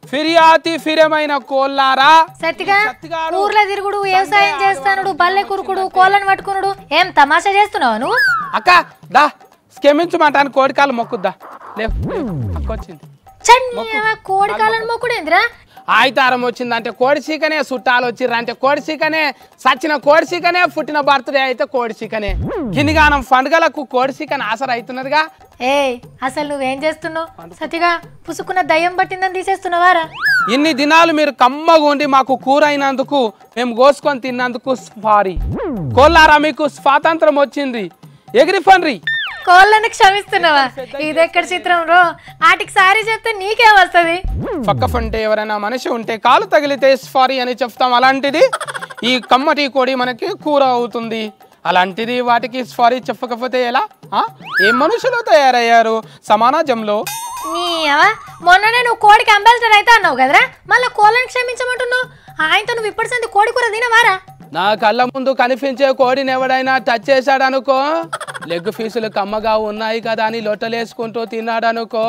ఫిర్యాతి ఫిరమైన కోల్లారా సత్తిగా సత్తిగారు. ఊర్లో తిరుగుడు వ్యవసాయం చేస్తానుడు బల్లె కురుకుడు కోళ్ళను పట్టుకునుడు ఏం తమాషా చేస్తున్నావు నువ్వు అక్క దా క్షమించమంటాను కోడికాలు మొక్కుద్దా లేవు లేవు. అక్క వచ్చింది చన్ని కోడి కాలను మొక్కుడేందిరా ఆయితారం వచ్చిందంటే కోడి చీకనే చుట్టాలు వచ్చిర్రంటే కోడి చీకనే సచ్చిన కోడి చీకనే పుట్టిన బర్త్డే అయితే కోడి చీకనే కినిగానం పండుగలకు కోడి చీకని ఆసర అవుతున్నదిగా ఏయ్ అసలు నువ్వేం చేస్తున్నావు సతిగా పుసుకున్న దయ్యం పట్టిందని తీసేస్తున్నావారా ఇన్ని దినాలు మీరు కమ్మగా ఉండి మాకు కూర అయినందుకు మేము కోసుకొని తిన్నందుకు సారీ కోల్లారా మీకు స్వాతంత్రం వచ్చింది ఎగిరి పండ్రి కోళ్ళని క్షమిస్తున్నావా ఇది ఎక్కడ చిత్రం రో వాటికి సారీ చెప్తే నీకేం వస్తుంది పక్క పంటే ఎవరైనా మనిషి ఉంటే కాలు తగిలితే సారీ అని చెప్తాం అలాంటిది ఈ కమ్మటి కోడి మనకి కూర అవుతుంది అలాంటిది వాటికి సారీ చెప్పకపోతే ఎలా ఆ? ఏ మనుషులు తయారయ్యారు సమాజంలో నీ అవ్వ, మొన్ననే నువ్వు కోడికి అంబాసిడర్ అయితే అన్నావు కదరా మళ్ళీ కోళ్ళని క్షమించమంటున్నావు ఆయనతో నువ్వు ఇప్పటి సంది కోడి కూర తినవారా నా కళ్ళ ముందు కనిపించే కోడిని ఎవడైనా టచ్ చేశాడు అనుకో లెగ్ పీసులు కమ్మగా ఉన్నాయి కదా అని లొట్టలేసుకుంటూ తిన్నాడు అనుకో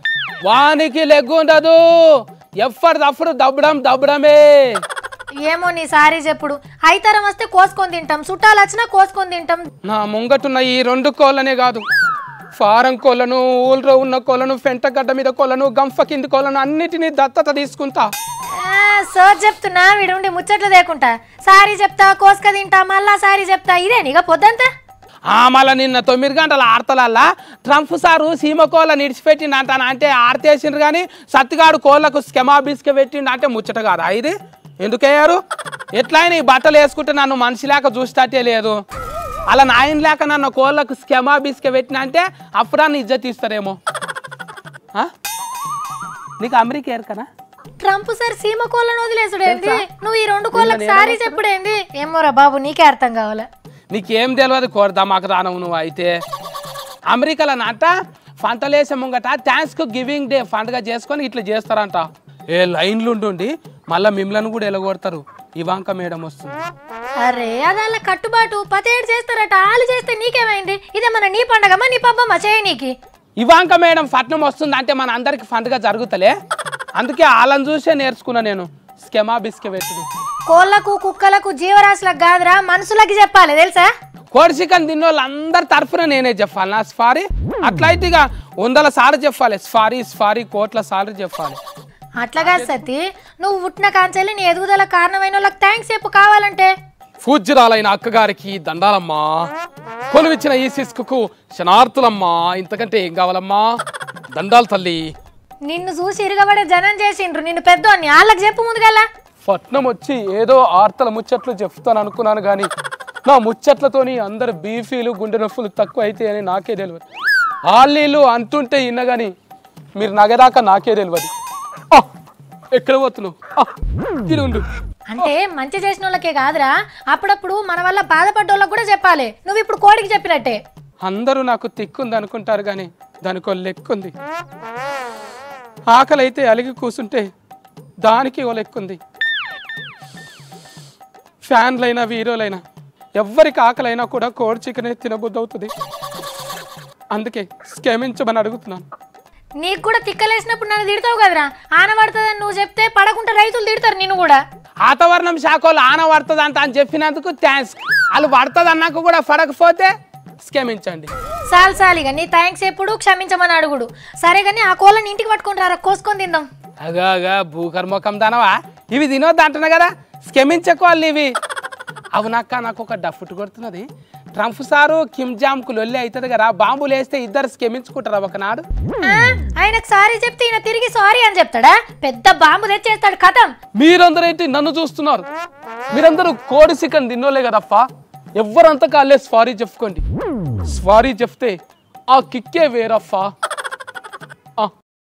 వానికి లెగ్ ఉండదు ఎప్పటిదప్పుడు దబ్బడం దబ్బడమే ఏమో నీ సారీ చెప్పుడు అయితరం వస్తే కోసుకొని తింటాం చుట్టాలు వచ్చినా కోసుకొని తింటాం నా ముంగటున్న ఈ రెండు కోళ్ళనే కాదు ఫారం కోళ్ళను ఊళ్ళో ఉన్న కోళ్ళను ఫెంటగడ్డ మీద కోళ్ళను గంఫ కింది కోళ్ళను అన్నిటినీ దత్తత తీసుకుంటా ఆ, సోజ్ చెప్తున్నా వీడుండి ముచ్చట్లు లేకుంటా సారీ చెప్తా కోసుక తింటా మళ్ళా సారీ చెప్తా ఇదే నీగా పొద్దంతా ఆ మళ్ళా నిన్న తొమ్మిది గంటల ఆడతలల్లా ట్రంప్ సారు సీమ కోళ్ళ నిడిచిపెట్టిండు అంటాను అంటే ఆడతేసిండ్రు కానీ సత్తిగాడు కోళ్ళకు స్కెమా బిస్కె పెట్టిండు అంటే ముచ్చట కాదా ఇది ఎందుకయ్యారు ఎట్లయినా ఈ బట్టలు వేసుకుంటే నన్ను మనిషి లేక చూసేటట్టే లేదు అలా నాయన లేక నన్ను కోళ్ళకు స్కెమా బిస్కె పెట్టిన అంటే అప్పుడన్నా ఇజ్జత్ ఇస్తారేమో ఆ? నీకు అమెరికా ఎరకనా ట్రంప్ సార్ సీమ కోళ్ళను వదిలేసుడేంది నువ్వు ఈ రెండు కోళ్ళకి సారీ చెప్పుడేంది ఏమోరా బాబు నీకే అర్థం కావాలా నీకేం తెలియదు కోరదా మాకు దానవు నువ్వు అయితే అమెరికాలో నాట పంటలేసే ముంగట థ్యాంక్స్ గివింగ్ డే పండుగ చేసుకొని ఇట్లా చేస్తారంట ఏ లైన్లు ఉండుండి మళ్ళీ మిమ్మల్ని కూడా ఎలగొడతారు ఇవాంక మేడం వస్తుంది అరే అదల్ల కట్టుబాటు పతేడు చేస్తారట ఆలు చేస్తే నీకేమైంది ఇదేమన్నా నీ పండగమా నీ పబ్బమ్మా చేయి నీకి ఇవాంక మేడం పట్నం వస్తుంది అంటే మన అందరికి పండుగ జరుగుతలే అందుకే వాళ్ళని చూసే నేర్చుకున్నా నేను స్కెమా బిస్కె పెట్టుడు కోళ్ళకు కుక్కలకు జీవరాశులకు కాదురా మనుషులకి చెప్పాలి తెలుసా కోడి చికెన్ తిన్న వాళ్ళందరి తరఫున నేనే చెప్పాలి నా స్ఫారీ అట్లయితే ఇక వందల సార్లు చెప్పాలి స్ఫారీ స్ఫారీ కోట్ల సార్లు చెప్పాలి అట్లా కాదు సత్తి నువ్వు పుట్టిన కాంచెల్లి నీ ఎదుగుదల కారణమైన వాళ్ళకి థ్యాంక్స్ చెప్పు కావాలంటే పూజ్యురాలైన అక్కగారికి దండాలమ్మా కొలువిచ్చిన ఈ శిస్కుకు శనార్థులమ్మా ఇంతకంటే ఏం కావాలమ్మా దండాలు తల్లి నిన్ను చూసి ఇరగబడే జనం చేసిండ్రు నిన్ను పెద్దోన్ని వాళ్ళకి చెప్పు ముందుగల పట్నం వచ్చి ఏదో ఆర్తల ముచ్చట్లు చెప్తాను అనుకున్నాను కానీ నా ముచ్చట్లతోని అందరు బీఫీలు గుండె నొప్పులు తక్కువ అయితే అని నాకే తెలియదు ఆళ్ళీళ్ళు అంటుంటే ఇన్న కానీ మీరు నగదాకా నాకే తెలియదు ఆ, ఎక్కడ పోతున్నావు ఆ, ఇది ఉండు అంటే మంచి చేసిన వాళ్ళకే కాదురా అప్పుడప్పుడు మన వల్ల బాధపడ్డోళ్ళకి కూడా చెప్పాలి నువ్వు ఇప్పుడు కోడికి చెప్పినట్టే అందరూ నాకు తిక్కుంది అనుకుంటారు కానీ దానికో లెక్కుంది ఆకలి అయితే అలిగి కూసుంటే దానికి ఓ లెక్కుంది ఫ్యాన్లైనా వీరోలైనా ఎవ్వరికి ఆకలైనా కూడా కోడి చికెనే తినబుద్ధి అవుతుంది అందుకే క్షమించమని అడుగుతున్నాను నీకు కూడా తిక్కలేసినప్పుడు నన్ను తిడతావు కదరా ఆన పడుతుందని నువ్వు చెప్తే పడకుండా రైతులు తిడతారు నిన్ను కూడా వాతావరణం శాఖ వాళ్ళు ఆన పడుతుంది అంట అని చెప్పినందుకు థ్యాంక్స్ వాళ్ళు పడుతుంది అన్నాక కూడా పడకపోతే క్షమించండి సాల్ సాలిగా నీ థ్యాంక్స్ ఎప్పుడు క్షమించమని అడుగుడు సరే కానీ ఆ కోళ్ళని ఇంటికి పట్టుకొని రారా కోసుకొని తిందాం అగా అగా భూకర్మకం దానవా ఇవి తినొద్దు అంటున్నా కదా క్షమించకోవాలి ఇవి అవునక్క నాకు ఒక డఫుట్ కొడుతున్నది ట్రంప్ సారు కిమ్ జామ్కు లొల్లి అవుతుంది కదా బాంబులు వేస్తే ఇద్దరు క్షమించుకుంటారా ఒకనాడు ఆ, ఆయనకు సారీ చెప్తే ఈయన తిరిగి సారీ అని చెప్తాడా పెద్ద బాంబు తెచ్చేస్తాడు కథం మీరందరూ ఏంటి నన్ను చూస్తున్నారు మీరందరూ కోడి చికెన్ తిన్నోలే కదప్పా ఎవ్వరంతా కాలే స్వారీ చెప్పుకోండి స్వారీ చెప్తే ఆ కిక్కే వేరప్పా